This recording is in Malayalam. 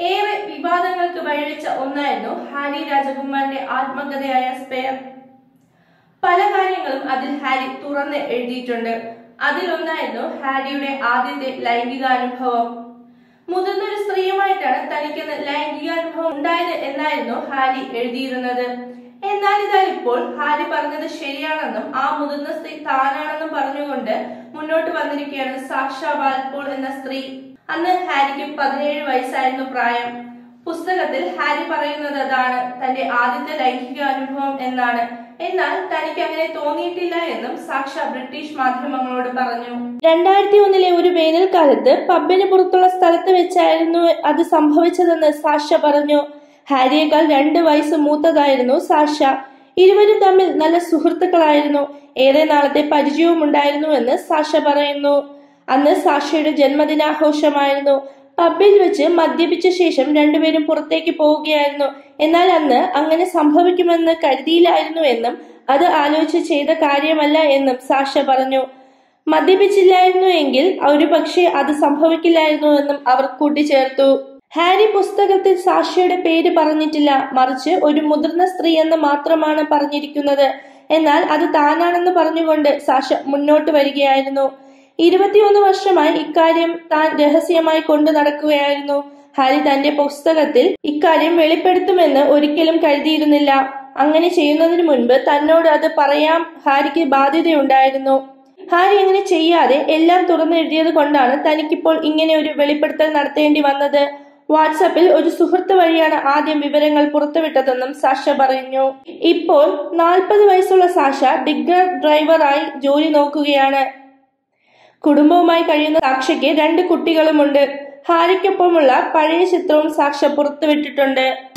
ഏറെ വിവാദങ്ങൾക്ക് വഴിവെച്ച ഒന്നായിരുന്നു ഹാരി രാജകുമാരന്റെ ആത്മകഥയായ സ്പെയർ പല കാര്യങ്ങളും അതിൽ ഹാരി തുറന്ന് എഴുതിയിട്ടുണ്ട് അതിലൊന്നായിരുന്നു ഹാരിയുടെ ആദ്യത്തെ ലൈംഗികാനുഭവം മുതിർന്ന ഒരു സ്ത്രീയുമായിട്ടാണ് തനിക്ക് ലൈംഗികാനുഭവം ഉണ്ടായത് എന്നായിരുന്നു ഹാരി എഴുതിയിരുന്നത് എന്നാൽ ഇതാ ഇപ്പോൾ ഹാരി പറഞ്ഞത് ശരിയാണെന്നും ആ മുതിർന്ന സ്ത്രീ താനാണെന്നും പറഞ്ഞുകൊണ്ട് മുന്നോട്ട് വന്നിരിക്കുകയാണ് സാക്ഷ വാൽപോൾ എന്ന സ്ത്രീ അന്ന് ഹാരിക്ക് പതിനേഴ് വയസ്സായിരുന്നു പ്രായം പുസ്തകത്തിൽ ഹാരി പറയുന്നത് അതാണ് തന്റെ ആദ്യത്തെ ലൈംഗിക അനുഭവം എന്നാണ് എന്നാൽ തനിക്ക് അങ്ങനെ തോന്നിയിട്ടില്ല എന്നും സാക്ഷ ബ്രിട്ടീഷ് മാധ്യമങ്ങളോട് പറഞ്ഞു രണ്ടായിരത്തി ഒന്നിലെ ഒരു വേനൽക്കാലത്ത് പബ്ബിന് പുറത്തുള്ള സ്ഥലത്ത് വെച്ചായിരുന്നു അത് സംഭവിച്ചതെന്ന് സാക്ഷ പറഞ്ഞു ഹാരിയേക്കാൾ രണ്ട് വയസ്സ് മൂത്തതായിരുന്നു സാക്ഷ ഇരുവരും തമ്മിൽ നല്ല സുഹൃത്തുക്കളായിരുന്നു ഏറെ നാളത്തെ പരിചയവും ഉണ്ടായിരുന്നുവെന്ന് സാക്ഷ പറയുന്നു അന്ന് സാക്ഷയുടെ ജന്മദിനാഘോഷമായിരുന്നു പബ്ബിൽ വെച്ച് മദ്യപിച്ച ശേഷം രണ്ടുപേരും പുറത്തേക്ക് പോവുകയായിരുന്നു എന്നാൽ അന്ന് അങ്ങനെ സംഭവിക്കുമെന്ന് കരുതിയില്ലായിരുന്നു എന്നും അത് ആലോചിച്ച് ചെയ്ത കാര്യമല്ല എന്നും സാക്ഷ പറഞ്ഞു മദ്യപിച്ചില്ലായിരുന്നു എങ്കിൽ ഒരു പക്ഷേ അത് സംഭവിക്കില്ലായിരുന്നു എന്നും അവർ കൂട്ടിച്ചേർത്തു ഹാരി പുസ്തകത്തിൽ സാക്ഷയുടെ പേര് പറഞ്ഞിട്ടില്ല മറിച്ച് ഒരു മുതിർന്ന സ്ത്രീ എന്ന് മാത്രമാണ് പറഞ്ഞിരിക്കുന്നത് എന്നാൽ അത് താനാണെന്ന് പറഞ്ഞുകൊണ്ട് സാക്ഷ മുന്നോട്ട് വരികയായിരുന്നു ഇരുപത്തിയൊന്ന് വർഷമായി ഇക്കാര്യം താൻ രഹസ്യമായി കൊണ്ടു നടക്കുകയായിരുന്നു ഹാരി തന്റെ പുസ്തകത്തിൽ ഇക്കാര്യം വെളിപ്പെടുത്തുമെന്ന് ഒരിക്കലും കരുതിയിരുന്നില്ല അങ്ങനെ ചെയ്യുന്നതിന് മുൻപ് തന്നോട് അത് പറയാൻ ഹാരിക്ക് ബാധ്യതയുണ്ടായിരുന്നു ഹാരി അങ്ങനെ ചെയ്യാതെ എല്ലാം തുറന്നെഴുതിയത് കൊണ്ടാണ് തനിക്കിപ്പോൾ ഇങ്ങനെ ഒരു വെളിപ്പെടുത്തൽ നടത്തേണ്ടി വന്നത് വാട്സാപ്പിൽ ഒരു സുഹൃത്ത് വഴിയാണ് ആദ്യം വിവരങ്ങൾ പുറത്തുവിട്ടതെന്നും സാഷ പറഞ്ഞു ഇപ്പോൾ നാൽപ്പത് വയസ്സുള്ള സാഷ ഡിഗ്ഗർ ഡ്രൈവറായി ജോലി നോക്കുകയാണ് കുടുംബവുമായി കഴിയുന്ന സാക്ഷയ്ക്ക് രണ്ട് കുട്ടികളുമുണ്ട് ഹാരിക്കൊപ്പമുള്ള പഴയ ചിത്രവും സാക്ഷ പുറത്തുവിട്ടിട്ടുണ്ട്